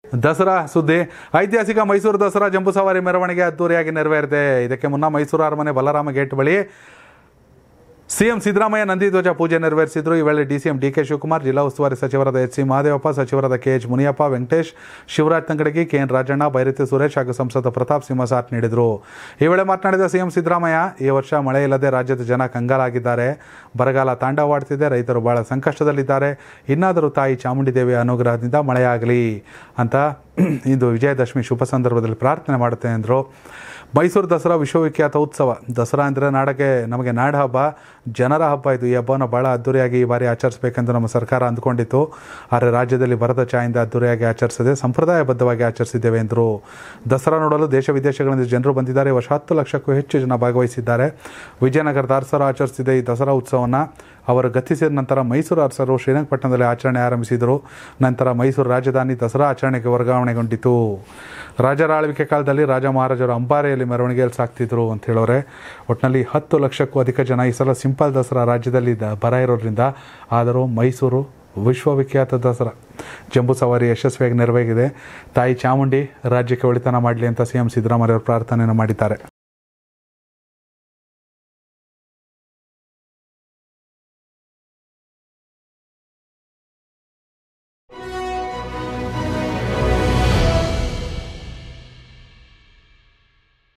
ದಸರಾ ಸುದ್ದಿ ಐತಿಹಾಸಿಕ ಮೈಸೂರು ದಸರಾ ಜಂಬೂ ಸವಾರಿ ಮೆರವಣಿಗೆ ಅದ್ದೂರಿಯಾಗಿ ನೆರವೇರಿದೆ ಇದಕ್ಕೆ ಮುನ್ನ ಮೈಸೂರು ಅರಮನೆ ಬಲರಾಮ ಗೇಟ್ ಬಳಿ ಸಿಎಂ ಸಿದ್ದರಾಮಯ್ಯ ನಂದಿಧ್ವಜ ಪೂಜೆ ನೆರವೇರಿಸಿದ್ರು ಈ ವೇಳೆ ಡಿಸಿಎಂ ಡಿಕೆ ಶಿವಕುಮಾರ್ ಜಿಲ್ಲಾ ಉಸ್ತುವಾರಿ ಸಚಿವರಾದ ಎಚ್ ಸಿ ಮಹದೇವಪ್ಪ ಸಚಿವರಾದ ಕೆಎಚ್ ಮುನಿಯಪ್ಪ ವೆಂಕಟೇಶ್ ಶಿವರಾಜ್ ತಂಗಡಗಿ ಕೆಎನ್ ರಾಜಣ್ಣ ಬೈರತಿ ಸುರೇಶ್ ಹಾಗೂ ಸಂಸದ ಪ್ರತಾಪ್ ಸಿಂಹ ಸಾಥ್ ನೀಡಿದರು ಈ ವೇಳೆ ಮಾತನಾಡಿದ ಸಿಎಂ ಸಿದ್ದರಾಮಯ್ಯ ಈ ವರ್ಷ ಮಳೆ ಇಲ್ಲದೆ ರಾಜ್ಯದ ಜನ ಕಂಗಾಲಾಗಿದ್ದಾರೆ ಬರಗಾಲ ತಾಂಡವಾಡ್ತಿದೆ ರೈತರು ಬಹಳ ಸಂಕಷ್ಟದಲ್ಲಿದ್ದಾರೆ ಇನ್ನಾದರೂ ತಾಯಿ ಚಾಮುಂಡಿ ದೇವಿಯ ಅನುಗ್ರಹದಿಂದ ಮಳೆಯಾಗಲಿ ಅಂತ ಇಂದು ವಿಜಯದಶಮಿ ಶುಭ ಸಂದರ್ಭದಲ್ಲಿ ಪ್ರಾರ್ಥನೆ ಮಾಡುತ್ತೇನೆ ಎಂದರು ಮೈಸೂರು ದಸರಾ ವಿಶ್ವವಿಖ್ಯಾತ ಉತ್ಸವ ದಸರಾ ಅಂದರೆ ನಾಡಕ್ಕೆ ನಮಗೆ ನಾಡ ಹಬ್ಬ ಜನರ ಹಬ್ಬ ಇದು ಈ ಹಬ್ಬವನ್ನು ಭಾಳ ಅದ್ದೂರಿಯಾಗಿ ಈ ಬಾರಿ ಆಚರಿಸಬೇಕೆಂದು ನಮ್ಮ ಸರ್ಕಾರ ಅಂದ್ಕೊಂಡಿತ್ತು ಆದರೆ ರಾಜ್ಯದಲ್ಲಿ ಬರದ ಛಾಯಿಂದ ಅದ್ದೂರಿಯಾಗಿ ಆಚರಿಸದೆ ಸಂಪ್ರದಾಯಬದ್ಧವಾಗಿ ಆಚರಿಸಿದ್ದೇವೆ ಎಂದರು ದಸರಾ ನೋಡಲು ದೇಶ ವಿದೇಶಗಳಿಂದ ಜನರು ಬಂದಿದ್ದಾರೆ ಈ ವರ್ಷ ಹತ್ತು ಲಕ್ಷಕ್ಕೂ ಹೆಚ್ಚು ಜನ ಭಾಗವಹಿಸಿದ್ದಾರೆ ವಿಜಯನಗರದ ಅರಸರು ಆಚರಿಸಿದ ಈ ದಸರಾ ಉತ್ಸವವನ್ನು ಅವರು ಗತಿಸಿದ ನಂತರ ಮೈಸೂರು ಅರಸರು ಶ್ರೀರಂಗಪಟ್ಟಣದಲ್ಲಿ ಆಚರಣೆ ಆರಂಭಿಸಿದರು ನಂತರ ಮೈಸೂರು ರಾಜಧಾನಿ ದಸರಾ ಆಚರಣೆಗೆ ವರ್ಗಾವಣೆಗೊಂಡಿತು ರಾಜರ ಆಳ್ವಿಕೆ ಕಾಲದಲ್ಲಿ ರಾಜ ಮಹಾರಾಜರು ಅಂಬಾರೆಯಲ್ಲಿ ಮೆರವಣಿಗೆಯಲ್ಲಿ ಸಾಕ್ತಿದ್ರು ಅಂತ ಹೇಳೋರೆ ಒಟ್ಟಿನಲ್ಲಿ ಹತ್ತು ಲಕ್ಷಕ್ಕೂ ಅಧಿಕ ಜನ ಈ ಸಲ ಸಿಂಪಲ್ ದಸರಾ ರಾಜ್ಯದಲ್ಲಿ ದ- ಬರ ಇರೋದ್ರಿಂದ ಆದರೂ ಮೈಸೂರು ವಿಶ್ವವಿಖ್ಯಾತ ದಸರಾ ಜಂಬೂ ಸವಾರಿ ಯಶಸ್ವಿಯಾಗಿ ನೆರವೇರಿದೆ ತಾಯಿ ಚಾಮುಂಡಿ ರಾಜ್ಯಕ್ಕೆ ಒಳಿತನ ಮಾಡಲಿ ಅಂತ ಸಿ ಎಂ ಸಿದ್ದರಾಮಯ್ಯ ಅವರು ಪ್ರಾರ್ಥನೆಯನ್ನು ಮಾಡಿದ್ದಾರೆ